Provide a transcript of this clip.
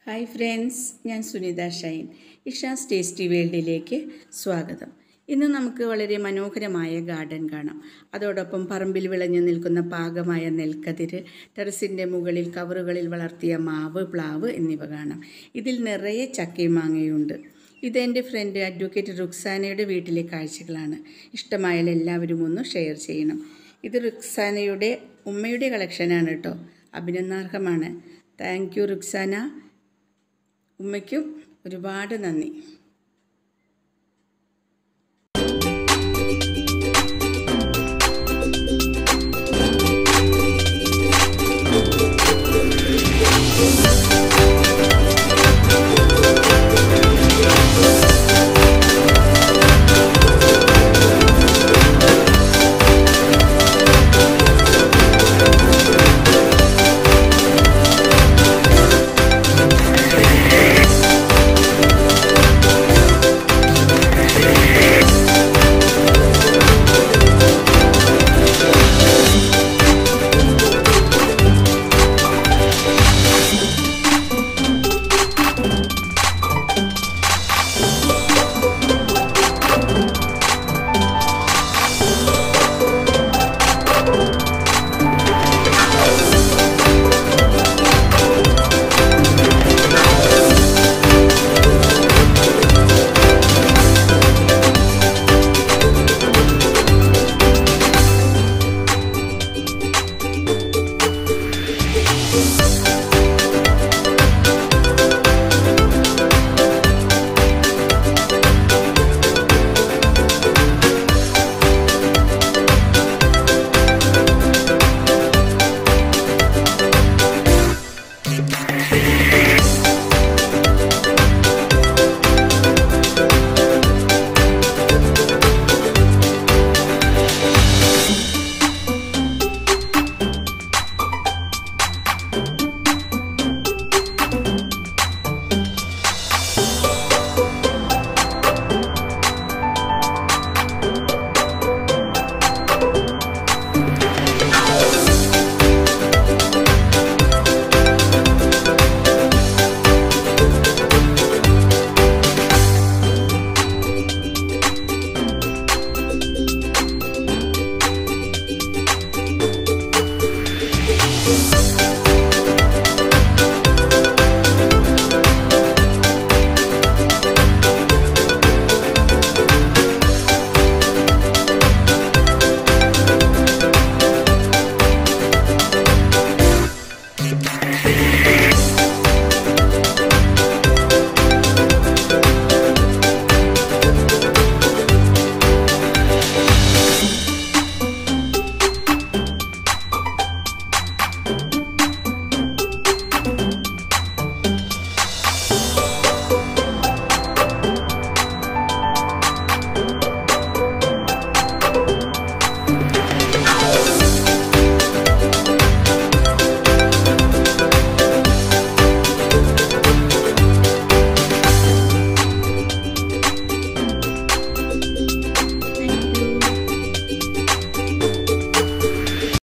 hi friends ഞാൻ Sunitha Shine Isha's tasty വേൾഡിലേക്ക് സ്വാഗതം ഇന്ന് നമുക്ക് വളരെ മനോഹരമായ ഗാർഡൻ കാണാം അതോടൊപ്പം പറമ്പിൽ വിളഞ്ഞു നിൽക്കുന്ന പാകമായ നെൽക്കതിര് ടെറസിൻ്റെ മുകളിൽ കവറുകളിൽ വളർത്തിയ മാവ് പ്ലാവ് എന്നിവ കാണാം ഇതിൽ നിറയെ ചക്കയും മാങ്ങയുണ്ട് ഇതെൻ്റെ ഫ്രണ്ട് അഡ്വക്കേറ്റ് റുക്സാനയുടെ വീട്ടിലെ കാഴ്ചകളാണ് ഇഷ്ടമായാൽ എല്ലാവരും ഒന്ന് ഷെയർ ചെയ്യണം ഇത് റുക്സാനയുടെ ഉമ്മയുടെ കളക്ഷനാണ് കേട്ടോ അഭിനന്ദനാർഹമാണ് താങ്ക് യു റുക്സാന ഉമ്മയ്ക്കും ഒരുപാട് നന്ദി